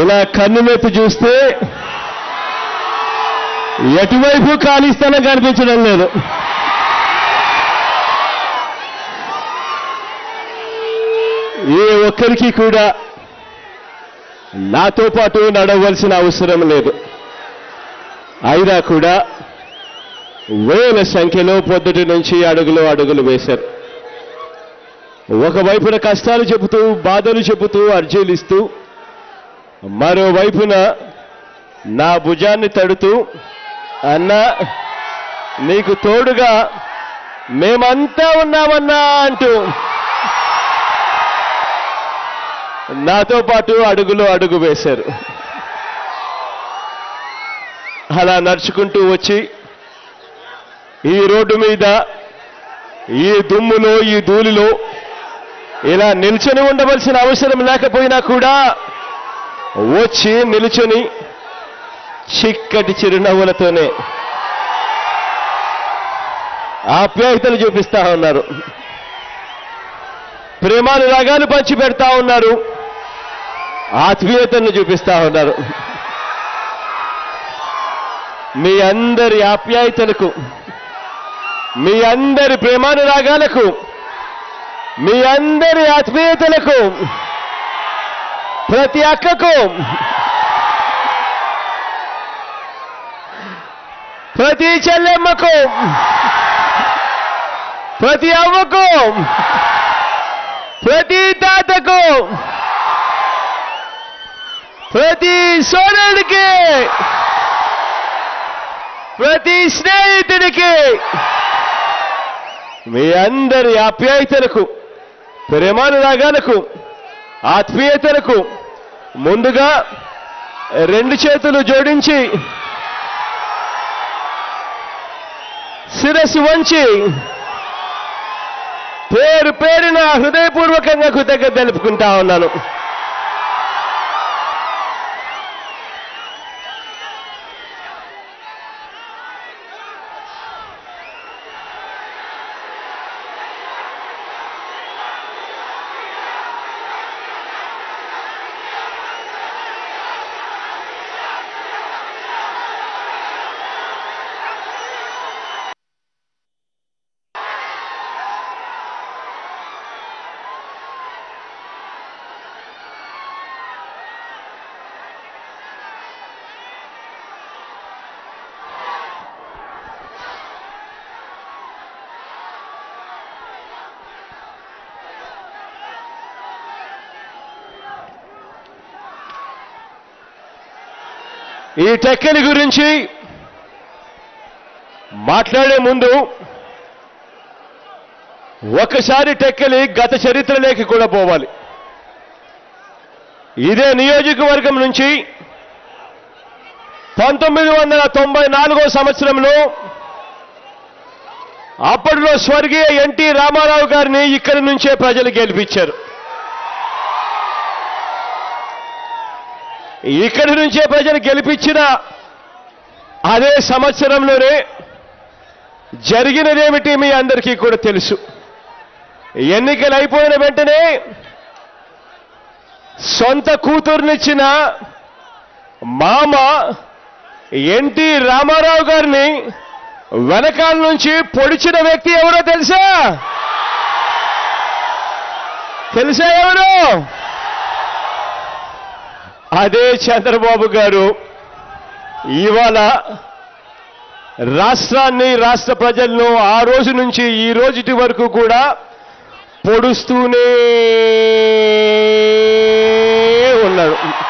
ఇలా కన్నులెత్తి చూస్తే ఎటువైపు కాలిస్తానో కనిపించడం లేదు ఏ ఒక్కరికి కూడా నాతో పాటు నడవలసిన అవసరం లేదు అయినా కూడా వేల సంఖ్యలో పొద్దుటి నుంచి అడుగులు అడుగులు వేశారు ఒకవైపున కష్టాలు చెబుతూ బాధలు చెబుతూ అర్జీలిస్తూ మరోవైపున నా భుజాన్ని తడుతూ అన్నా నీకు తోడుగా మేమంతా ఉన్నామన్నా అంటూ నాతో పాటు అడుగులో అడుగు వేశారు అలా నడుచుకుంటూ వచ్చి ఈ రోడ్డు మీద ఈ దుమ్ములో ఈ ధూళిలో ఇలా నిల్చొని ఉండవలసిన అవసరం లేకపోయినా కూడా వచ్చి నిలుచొని చిక్కటి చిరునవ్వులతోనే ఆప్యాయతలు చూపిస్తా ఉన్నారు ప్రేమాను రాగాలు పంచి పెడతా ఉన్నారు ఆత్మీయతను చూపిస్తా ఉన్నారు మీ అందరి ఆప్యాయతలకు మీ అందరి ప్రేమానురాగాలకు మీ అందరి ఆత్మీయతలకు ప్రతి అక్కకు ప్రతి చెల్లెమ్మకు ప్రతి అవ్వకు ప్రతి తాతకు ప్రతి సోదరుడికి ప్రతి స్నేహితుడికి మీ అందరి ఆప్యాయతలకు ప్రేమానురాగాలకు ఆత్మీయతలకు ముందుగా రెండు చేతులు జోడించి శిరస్సు వంచి పేరు పేరున హృదయపూర్వకంగా కృతజ్ఞత తెలుపుకుంటా ఉన్నాను ఈ టెక్కలి గురించి మాట్లాడే ముందు ఒకసారి టెక్కలి గత చరిత్రలోకి కూడా పోవాలి ఇదే నియోజకవర్గం నుంచి పంతొమ్మిది వందల తొంభై నాలుగో సంవత్సరంలో అప్పట్లో స్వర్గీయ ఎన్టీ రామారావు గారిని ఇక్కడి నుంచే ప్రజలు గెలిపించారు ఇక్కడి నుంచే ప్రజలు గెలిపించిన అదే సంవత్సరంలోనే జరిగినదేమిటి మీ అందరికీ కూడా తెలుసు ఎన్నికలు అయిపోయిన వెంటనే సొంత కూతుర్నిచ్చిన మామ ఎన్టీ రామారావు గారిని వెనకాల నుంచి పొడిచిన వ్యక్తి ఎవరో తెలుసా తెలుసా ఎవరు అదే చంద్రబాబు గారు ఇవాళ రాష్ట్రాన్ని రాష్ట్ర ప్రజలను ఆ రోజు నుంచి ఈ రోజుటి వరకు కూడా పొడుస్తూనే ఉన్నాడు